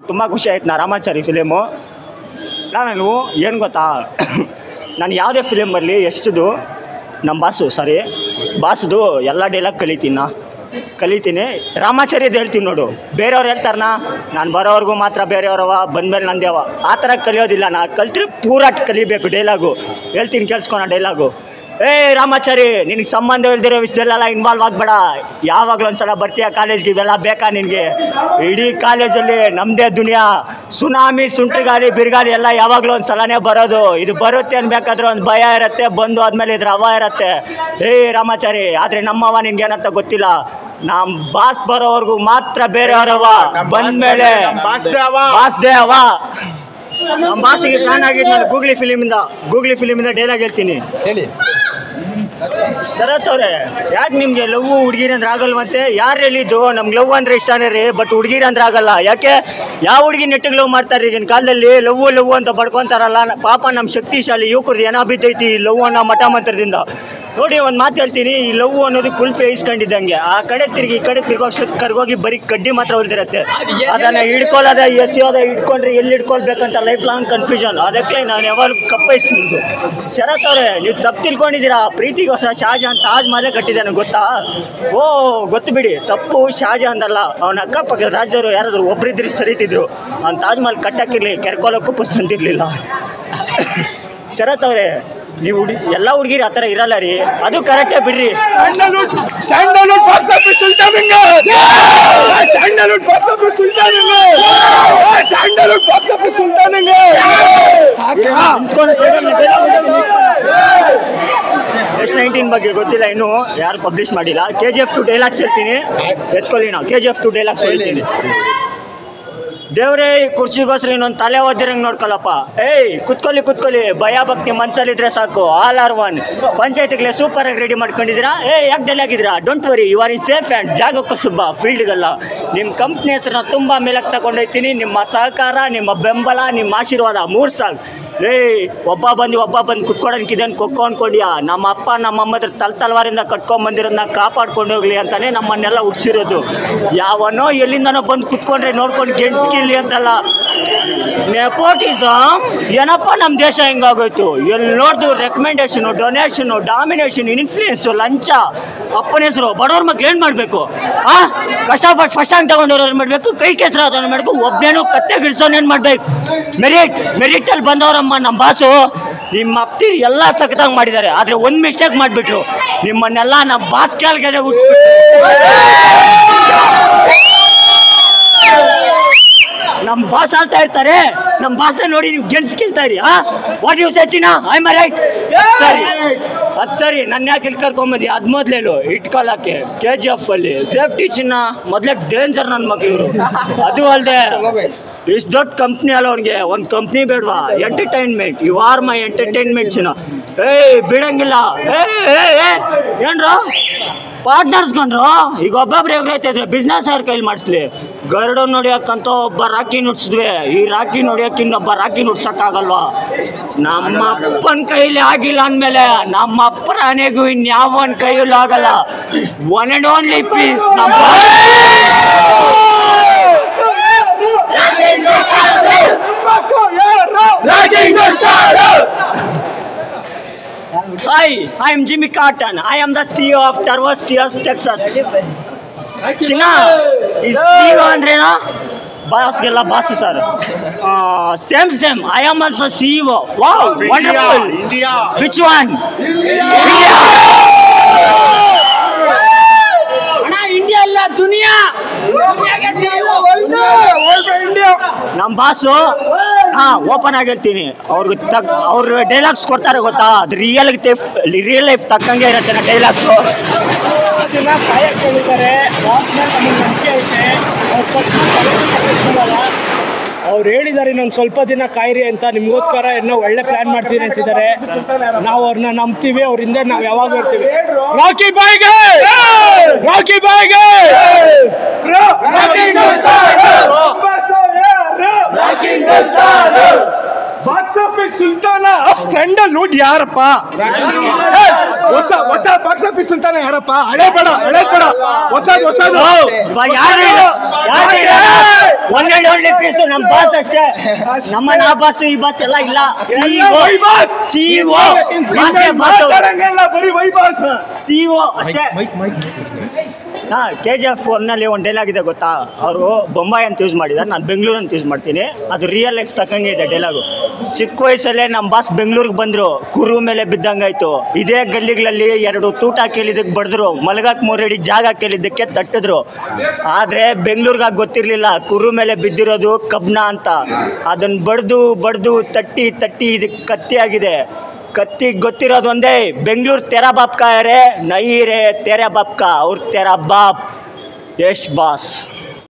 ತುಂಬ ಖುಷಿ ಆಯ್ತು ನಾ ರಾಮಾಚಾರಿ ಫಿಲಿಮು ನಾನು ಏನು ಗೊತ್ತಾ ನಾನು ಯಾವುದೇ ಫಿಲಿಮ್ ಬರಲಿ ಎಷ್ಟದು ನಮ್ಮ ಬಾಸು ಸಾರಿ ಬಾಸುದು ಎಲ್ಲ ಡೈಲಾಗ್ ಕಲಿತೀನಿ ನಾ ಕಲಿತೀನಿ ರಾಮಾಚಾರ್ಯದ ಹೇಳ್ತೀನಿ ನೋಡು ಬೇರೆಯವ್ರು ಹೇಳ್ತಾರನ ನಾನು ಬರೋವರೆಗೂ ಮಾತ್ರ ಬೇರೆಯವ್ರವ ಬಂದಮೇಲೆ ನಂದೇವ ಆ ಥರ ಕಲಿಯೋದಿಲ್ಲ ನಾ ಕಲ್ತ್ರೆ ಪೂರಾಟ್ ಕಲಿಬೇಕು ಡೈಲಾಗು ಹೇಳ್ತೀನಿ ಕೇಳಿಸ್ಕೊಣ ಡೈಲಾಗು ಏ ರಾಮಾಚಾರಿ ನಿನಗೆ ಸಂಬಂಧ ಇಲ್ದಿರೋ ವಿಷಯದಲ್ಲೆಲ್ಲ ಇನ್ವಾಲ್ವ್ ಆಗಬೇಡ ಯಾವಾಗಲೂ ಒಂದ್ಸಲ ಬರ್ತೀಯ ಕಾಲೇಜ್ಗೆ ಇವೆಲ್ಲ ಬೇಕಾ ನಿನಗೆ ಇಡೀ ಕಾಲೇಜಲ್ಲಿ ನಮ್ಮದೇ ದುನಿಯಾ ಸುನಾಮಿ ಸುಂಟ್ರಗಾಲಿ ಬಿರುಗಾಲಿ ಎಲ್ಲ ಯಾವಾಗಲೂ ಒಂದು ಸಲನೇ ಬರೋದು ಇದು ಬರುತ್ತೆ ಅನ್ಬೇಕಾದ್ರೆ ಒಂದು ಭಯ ಇರುತ್ತೆ ಬಂದು ಆದಮೇಲೆ ಇದ್ರ ಹವ ಇರುತ್ತೆ ಏ ರಾಮಾಚಾರಿ ಆದರೆ ನಮ್ಮವ ನಿನ್ಗೇನಂತ ಗೊತ್ತಿಲ್ಲ ನಮ್ಮ ಬಾಸ್ ಬರೋವರೆಗೂ ಮಾತ್ರ ಬೇರೆಯವರವ ಬಂದ್ಮೇಲೆ ಬಾಸ್ದೇ ಅವ. ಬಾಸ್ದೇ ಅವ ನಮ್ಮ ಬಾಸಿಗೆ ಪ್ಲಾನ್ ಆಗಿದ್ದು ನಾನು ಗೂಗ್ಲಿ ಫಿಲಿಮಿಂದ ಗೂಗ್ಲಿ ಫಿಲಿಮಿಂದ ಡೈಲಾಗ್ ಹೇಳ್ತೀನಿ ಹೇಳಿ ಶರತ್ ಅವ್ರೆ ಯಾಕೆ ನಿಮಗೆ ಲವ್ ಹುಡುಗಿರಿ ಅಂದ್ರೆ ಆಗಲ್ವಂತೆ ಯಾರು ಹೇಳಿದ್ದು ನಮ್ಗೆ ಲವ್ ಅಂದ್ರೆ ಇಷ್ಟನೇ ರೀ ಬಟ್ ಹುಡುಗಿರಿ ಅಂದ್ರೆ ಆಗಲ್ಲ ಯಾಕೆ ಯಾವ ಹುಡುಗಿ ನೆಟ್ಟಿಗೆ ಲವ್ ಮಾಡ್ತಾರೆ ಈಗಿನ ಕಾಲದಲ್ಲಿ ಲವ್ ಲವ್ ಅಂತ ಬಡ್ಕೊಂತಾರಲ್ಲ ನ- ಪಾಪ ನಮ್ಮ ಶಕ್ತಿಶಾಲಿ ಯುವಕರದ್ದು ಏನೋ ಬಿದ್ದೈತಿ ಈ ಲವ್ ಅನ್ನೋ ಮಠ ಮಂತ್ರದಿಂದ ನೋಡಿ ಒಂದು ಮಾತು ಹೇಳ್ತೀನಿ ಈ ಲವ್ ಅನ್ನೋದು ಕುಲ್ಫೆ ಇಸ್ಕೊಂಡಿದ್ದಂಗೆ ಆ ಕಡೆ ತಿರುಗಿ ಈ ಕಡೆ ತಿರ್ಗೋಷ್ಟು ಕರ್ಗೋಗಿ ಬರೀ ಕಡ್ಡಿ ಮಾತ್ರ ಉಳಿದಿರತ್ತೆ ಅದನ್ನು ಹಿಡ್ಕೊಳ್ಳೋದ ಎಸೆಯೋದ ಹಿಡ್ಕೊಂಡ್ರೆ ಎಲ್ಲಿ ಹಿಡ್ಕೊಳ್ಬೇಕಂತ ಲೈಫ್ ಲಾಂಗ್ ಕನ್ಫ್ಯೂಷನ್ ಅದಕ್ಕೆ ನಾನು ಯಾವಾಗಲೂ ಕಪ್ಪೈಸ್ತೀನಿ ಶರತ್ ಅವರೇ ನೀವು ತಪ್ಪು ತಿಳ್ಕೊಂಡಿದ್ದೀರಾ ಪ್ರೀತಿಗೋಸ್ಕರ ಶಾಜಹಾನ್ ತಾಜ್ ಮಹಲೇ ಕಟ್ಟಿದ್ದಾನೆ ಗೊತ್ತಾ ಓ ಗೊತ್ತು ಬಿಡಿ ತಪ್ಪು ಶಾಜಹಾನ್ ಅಲ್ಲ ಅವನ ಅಕ್ಕಪಕ್ಕದ ರಾಜ್ಯದವರು ಯಾರಾದರೂ ಒಬ್ಬರಿದ್ರೆ ಸರಿತಿದ್ರು ಅವ್ನು ತಾಜ್ ಮಹಲ್ ಕಟ್ಟಕ್ಕಿರಲಿ ಕೆರ್ಕೊಳ್ಳೋಕ್ಕೂ ಪುಸ್ತಕ ಅಂತಿರ್ಲಿಲ್ಲ ಶರತ್ ಅವರೇ ನೀವು ಹುಡುಗಿ ಎಲ್ಲ ಹುಡುಗಿರು ಆ ಥರ ಇರಲ್ಲ ರೀ ಅದು ಕರೆಕ್ಟೇ ಬಿಡ್ರಿ ಸ್ಯಾಂಡಲ್ವುಡ್ ಸ್ಯಾಂಡಲ್ವುಡ್ ಬಾಕ್ಸ್ ಆಫೀಸ್ ಸುಲ್ತಾನಿಂಗ ಸ್ಯಾಂಡಲ್ವುಡ್ ಬಾಕ್ಸ್ ಆಫೀಸ್ ಸುಲ್ತಾನಿಂಗ ಸ್ಯಾಂಡಲ್ವುಡ್ ಬಾಕ್ಸ್ ಆಫೀಸ್ ಸುಲ್ತಾನಿಂಗ ಎಸ್ ನೈನ್ಟೀನ್ ಬಗ್ಗೆ ಗೊತ್ತಿಲ್ಲ ಇನ್ನು ಯಾರು ಪಬ್ಲಿಷ್ ಮಾಡಿಲ್ಲ K G F two dialogues ಹೇಳ್ತೀನಿ ಎತ್ಕೊಳ್ಳಿ ನಾವು K G F two dialogues ಹೇಳ್ತೀನಿ ದೇವ್ರೇ ಈ ಕುರ್ಚಿಗೋಸ್ಕರ ಇನ್ನೊಂದು ತಲೆ ಓದಿರಂಗೆ ನೋಡ್ಕೊಳಪ್ಪ ಏಯ್ ಕುತ್ಕೊಳ್ಳಿ ಕುತ್ಕೊಳ್ಳಿ ಭಯ ಭಕ್ತಿ ಮನ್ಸಲ್ಲಿದ್ರೆ ಸಾಕು ಆಲ್ ಆರ್ ಒನ್ ಪಂಚಾಯತಿಗೆ ಸೂಪರ್ ಆಗಿ ರೆಡಿ ಮಾಡ್ಕೊಂಡಿದ್ದೀರಾ ಏ ಯಾಕೆ ಡೆಲ್ ಆಗಿದ್ದೀರಾ don't worry you are in safe and ಜಾಗಕ್ಕೂ ಸುಬ್ಬ ಫೀಲ್ಡ್ಗಲ್ಲ ನಿಮ್ಮ ಕಂಪ್ನಿ ಹೆಸರನ್ನ ತುಂಬ ಮೇಲಕ್ಕೆ ತಗೊಂಡೋಗ್ತೀನಿ ನಿಮ್ಮ ಸಹಕಾರ ನಿಮ್ಮ ಬೆಂಬಲ ನಿಮ್ಮ ಆಶೀರ್ವಾದ ಮೂರು ಸಾಕು ಏಯ್ ಒಬ್ಬ ಬಂದು ಒಬ್ಬ ಬಂದು ಕುತ್ಕೊಳಕ್ಕಿದ್ದೇನು ಕೊಕ್ಕೋ ಅನ್ಕೊಂಡ್ಯಾ ನಮ್ಮ ಅಪ್ಪ ನಮ್ಮ ಅಮ್ಮ ಹತ್ರ ತಲ್ ತಲವಾರಿಂದ ಕಟ್ಕೊಂಬಂದಿರೋದನ್ನ ಕಾಪಾಡ್ಕೊಂಡು ಹೋಗ್ಲಿ ಅಂತಾನೆ ನಮ್ಮನ್ನೆಲ್ಲ ಹುಡ್ಸಿರೋದು ಯಾವನೋ ಎಲ್ಲಿಂದನೋ ಬಂದು ಕುತ್ಕೊಂಡ್ರೆ ನೋಡ್ಕೊಂಡು ಗೆಣ್ಸ್ಕಿರ್ಲಿ ಅಂತಲ್ಲ ನೆಪೋಟಿಸಮ್ ಏನಪ್ಪ ನಮ್ಮ ದೇಶ ಹೆಂಗಾಗೋಯ್ತು ಎಲ್ಲಿ ನೋಡ್ದು ರೆಕಮೆಂಡೇಶನು ಡೊನೇಷನು ಡಾಮಿನೇಷನ್ ಇನ್ಫ್ಲೂಯೆನ್ಸು ಲಂಚ ಅಪ್ಪನ ಹೆಸರು ಬಡವ್ರ ಮಕ್ಳು ಏನು ಮಾಡಬೇಕು ಆ ಕಷ್ಟಪಟ್ಟು ಫಸ್ಟ್ ಹ್ಯಾಂಗ್ ತಗೊಂಡವ್ರು ಏನು ಮಾಡಬೇಕು ಕೈ ಕೆಸರು ಅದನ್ನು ಮಾಡಬೇಕು ಒಬ್ಬನೇನು ಕತ್ತೆ ಗಿಡ್ಸೋನು ಏನು ಮಾಡ್ಬೇಕು ಮೆರಿಟ್ ಮೆರಿಟಲ್ಲಿ ಬಂದವರಮ್ಮ ನಮ್ಮ ಬಾಸು ನಿಮ್ಮ ಅಪ್ತಿರು ಎಲ್ಲ ಸಖತ್ತಾಗಿ ಮಾಡಿದ್ದಾರೆ ಆದರೆ ಒಂದು ಮಿಸ್ಟೇಕ್ ಮಾಡಿಬಿಟ್ರು ನಿಮ್ಮನ್ನೆಲ್ಲ ನಮ್ಮ ಬಾಸ್ ಕೆಳಗಡೆ ನಮ್ಮ ಬಾಸ್ ಆಡ್ತಾ ಇರ್ತಾರೆ ನಮ್ಮ ಬಾಸ್ನ ನೋಡಿ ನೀವು ಗೆಲ್ಸ್ಕಿಲ್ತಾ ಇರಿ ಹಾ ವಾಟ್ ಯು ಸಚಿನ ಐ ಮೈ ರೈಟ್ ಸರಿ ಅದು ಸರಿ ನನ್ನ ಯಾಕೆ ಇಲ್ಲಿ ಕರ್ಕೊಂಬಂದಿ ಅದು ಮೊದಲೇಳು ಇಟ್ಕೊಳ್ಳೋಕ್ಕೆ ಕೆ ಜಿ ಎಫ್ ಅಲ್ಲಿ ಸೇಫ್ಟಿ ಚಿನ್ನ ಮೊದಲೇ ಡೇಂಜರ್ ನನ್ನ ಮಕ್ಳು ಇವರು ಅದು ಅಲ್ಲದೆ ಇಷ್ಟು ದೊಡ್ಡ ಕಂಪ್ನಿ ಅಲ್ಲ ಅವ್ರಿಗೆ ಒಂದು ಕಂಪ್ನಿ ಬೇಡವಾ entertainment you are my entertainment ಚಿನ್ನ ಏಯ್ ಬಿಡಂಗಿಲ್ಲ ಏ ಏನ್ರ ಪಾರ್ಟ್ನರ್ಸ್ಕೊಂಡ್ರು ಈಗ ಒಬ್ಬೊಬ್ರು ಹೇಗ್ರೈತೆ ಇದ್ರೆ ಬಿಸ್ನೆಸ್ ಯಾರ ಕೈಲಿ ಮಾಡಿಸ್ಲಿ ಗರುಡ ನೋಡಿಯಕ್ಕಂತ ಒಬ್ಬ ರಾಕಿ ನುಡ್ಸಿದ್ವಿ ಈ ರಾಕಿ ನೋಡಿಯಕ್ಕೆ ಇನ್ನೊಬ್ಬ ರಾಕಿ ನುಡ್ಸಕ್ಕಾಗಲ್ವಾ ನಮ್ಮ ಅಪ್ಪನ ಕೈಲಿ ಆಗಿಲ್ಲ ಅಂದಮೇಲೆ ನಮ್ಮ ಅಪ್ಪನ ಆನೆಗೂ ಇನ್ಯಾವನ ಕೈಯಲ್ಲೂ ಆಗಲ್ಲ ಒನ್ ಅಂಡ್ ಓನ್ಲಿ ಪೀಸ್ ನಮ್ಮ hi I am Jimmy Cotton I am the C of ಟರ್ವಸ್ ಟಿಯರ್ಸ್ ಟೆಕ್ಸಸ್ ಚಿನ್ನ ಈ ಸಿ ಅಂದ್ರೇನಾ ಬಾಸ್ಗೆಲ್ಲ boss sir same same I am also C O wow wonderful India which one ಅಣ್ಣ India ಅಲ್ಲ ದುನಿಯಾ ನಮ್ಮ ಬಾಸು ಹಾ ಓಪನ್ ಆಗಿ ಹೇಳ್ತೀನಿ ಅವ್ರಿಗೆ ತಗ್ ಅವ್ರು ಡೈಲಾಗ್ಸ್ ಕೊಡ್ತಾರೆ ಗೊತ್ತಾ ಅದು ರಿಯಲ್ ರಿಯಲ್ ಲೈಫ್ ತಕ್ಕಂಗೆ ಇರುತ್ತೆ ಡೈಲಾಗ್ಸು ದಿನ ಕಾಯಕ್ಕೆ ಹೇಳಿದ್ದಾರೆ ಬಾಸ್ ಮೇಲೆ ನಮಗೆ ನಂಬಿಕೆ ಐತೆ ಅವ್ರು ಕೊಟ್ಟು ಅವ್ರು ಹೇಳಿದ್ದಾರೆ ಇನ್ನೊಂದು ಸ್ವಲ್ಪ ದಿನ ಕಾಯಿರಿ ಅಂತ ನಿಮಗೋಸ್ಕರ ಏನೋ ಒಳ್ಳೆ ಪ್ಲಾನ್ ಮಾಡ್ತೀನಿ ಅಂತಿದ್ದಾರೆ ನಾವು ಅವ್ರನ್ನ ನಂಬ್ತೀವಿ ಅವ್ರ ಹಿಂದೆ ನಾವು ಯಾವಾಗ ಇರ್ತೀವಿ ರಾಕಿ ಬಾಯ್ಗೆ ರಾಕಿ ಬಾಯ್ಗೆ ಬಾಕ್ಸ್ ಆಫೀಸ್ ಸುಲ್ತಾನ ಸ್ಯಾಂಡಲ್ವುಡ್ ಯಾರಪ್ಪ ಏ, ಹೊಸ ಹೊಸ ಬಾಕ್ಸ್ ಆಫೀಸ್ ಅಂತಾನೆ ಯಾರಪ್ಪ ಹಳೆ ಬೇಡ ಹಳೆ ಬೇಡ ಹೊಸ ಹೊಸದು ಒಂದೆರಡು ಒಳ್ಳೆ ಪೀಸು ನಮ್ಮ ಬಾಸ್ ಅಷ್ಟೇ ನಮ್ಮ ನಾ ಬಾಸ್ ಈ ಬಾಸ್ ಎಲ್ಲ ಇಲ್ಲ ಎಲ್ಲ ವೈಬಾಸ್. ಸಿಇಒ ಹಿಂದೆ ಮಾತಾಡಂಗಿಲ್ಲ, ಬರೀ ವೈಬಾಸ್ ಸಿಇಒ ಅಷ್ಟೇ ಹಾ ಕೆ ಜಿ ಎಫ್ ಒನ್ನಲ್ಲಿ ಒಂದು ಡೈಲಾಗ್ ಇದೆ ಗೊತ್ತಾ ಅವರು ಬೊಂಬಾಯಿ ಅಂತ ಯೂಸ್ ಮಾಡಿದ್ದಾರೆ ನಾನು ಬೆಂಗಳೂರು ಅಂತ ಯೂಸ್ ಮಾಡ್ತೀನಿ ಅದು ರಿಯಲ್ ಲೈಫ್ ತಕ್ಕಂಗೆ ಇದೆ ಡೈಲಾಗು ಚಿಕ್ಕ ವಯಸ್ಸಲ್ಲೇ ನಮ್ಮ ಬಾಸ್ ಬೆಂಗಳೂರಿಗೆ ಬಂದರು ಕುರು ಮೇಲೆ ಬಿದ್ದಂಗಾಯ್ತು ಇದೇ ಗಲ್ಲಿಗಳಲ್ಲಿ ಎರಡು ತೂಟ ಕೇಳಿದ್ದಕ್ಕೆ ಬಡಿದ್ರು ಮಲಗಕ್ಕೆ ಮೂರಡಿ ಜಾಗ ಕೇಳಿದ್ದಕ್ಕೆ ತಟ್ಟಿದ್ರು ಆದರೆ ಬೆಂಗಳೂರಿಗೆ ಗೊತ್ತಿರಲಿಲ್ಲ ಕುರು ಮೇಲೆ ಬಿದ್ದಿರೋದು ಕಬ್ನ ಅಂತ ಅದನ್ನು ಬಡ್ದು ಬಡ್ದು ತಟ್ಟಿ ತಟ್ಟಿ ಇದಕ್ಕೆ ಕತ್ತಿ ಆಗಿದೆ ಕತ್ತಿ ಗೊತ್ತಿರೋದು ಒಂದೇ ಬೆಂಗಳೂರು ತೆರ ಬಾಪ್ ಕಾಯರೆ ನೈ ರೇ ತೆರೆ ಬಾಪ್ ಕಾ ಅವ್ರ ತೆರ ಬಾಪ್ ಯಶ್ ಬಾಸ್